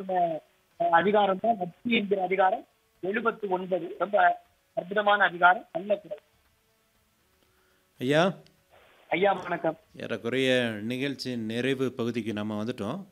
சொன்ன அஹ், அதிகாரம் தான் நட்பு என்கிற அதிகாரம் எழுபத்தி ஒன்பது ரொம்ப அற்புதமான அதிகாரம் நல்ல குரல் ஐயா ஐயா வணக்கம் ஏறக்குறைய நிகழ்ச்சியின் நிறைவு பகுதிக்கு நம்ம வந்துட்டோம்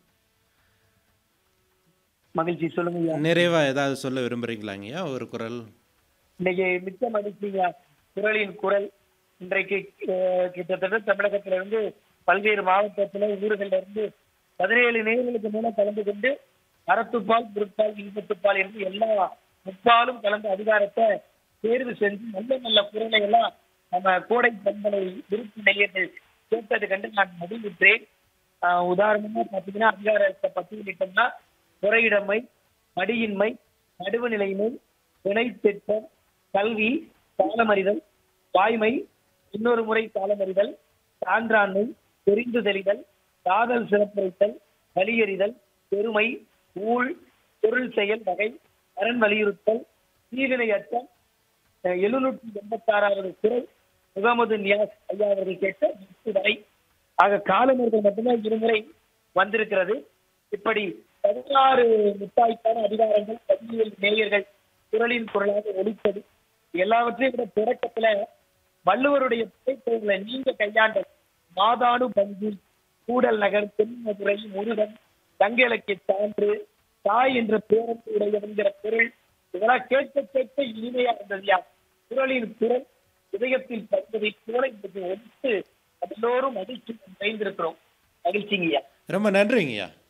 மகிழ்ச்சி சொல்லுங்க ஐயா நிறைவா ஏதாவது சொல்ல விரும்புறீங்களாங்கய்யா ஒரு குரல் இன்னைக்கு மிக்க மகிழ்ச்சிங்க குரலின் குரல் இன்றைக்கு அஹ், கிட்டத்தட்ட தமிழகத்துல இருந்து பல்வேறு மாவட்டத்துல ஊர்கள்ல இருந்து பதினேழு நேர்களுக்கு மேல கலந்து கொண்டு அறத்துப்பால் பொருட்பால் இன்பத்துப்பால் என்று எல்லா முப்பாலும் கலந்த அதிகாரத்தை தேர்வு செஞ்சு நல்ல நல்ல குரலை எல்லாம் நம்ம கோடை பண்பலை விருப்பு நேயர்கள் கேட்டது கண்டு நான் மகிழ்வுற்றேன் ஆஹ் உதாரணமா பாத்தீங்கன்னா அதிகாரத்தை பட்டியலிட்டோம்னா முறையிடமை மடியின்மை நடுவுநிலைமை வினைத்திட்டம் கல்வி காலமறிதல் வாய்மை இன்னொரு முறை காலமறிதல் சான்றாண்மை தெரிந்து தெளிதல் காதல் சிறப்புரைத்தல் வலியறிதல் பெருமை ஊழ் பொருள் செயல் வகை அரண் வலியுறுத்தல் தீவினை அச்சம் எழுநூற்றி எண்பத்தி ஆறாவது குரல் முகமது நியாஸ் ஐயா அவர்கள் கேட்ட நூற்று வரை ஆக காலமறிதல் மட்டுமே இருமுறை வந்திருக்கிறது இப்படி பதினாறு முத்தாய்க்கான அதிகாரங்கள் பதினேழு நேயர்கள் குரலின் குரலாக ஒலித்தது எல்லாவற்றையும் விட தொடக்கத்துல வள்ளுவருடைய புகைப்படங்களை நீங்க கையாண்ட மாதாடு பங்கு கூடல் நகர் தென்மதுரை முருகன் தங்க இலக்கிய சான்று தாய் என்ற பேரன்பு உடையவன்கிற பொருள் இதெல்லாம் கேட்க கேட்க இனிமையா இருந்ததுயா குரலின் குரல் இதயத்தில் படுவதை போல இன்றைக்கு ஒழித்து எல்லோரும் மகிழ்ச்சி நிறைந்திருக்கிறோம் மகிழ்ச்சிங்கய்யா ரொம்ப நன்றிங்கய்யா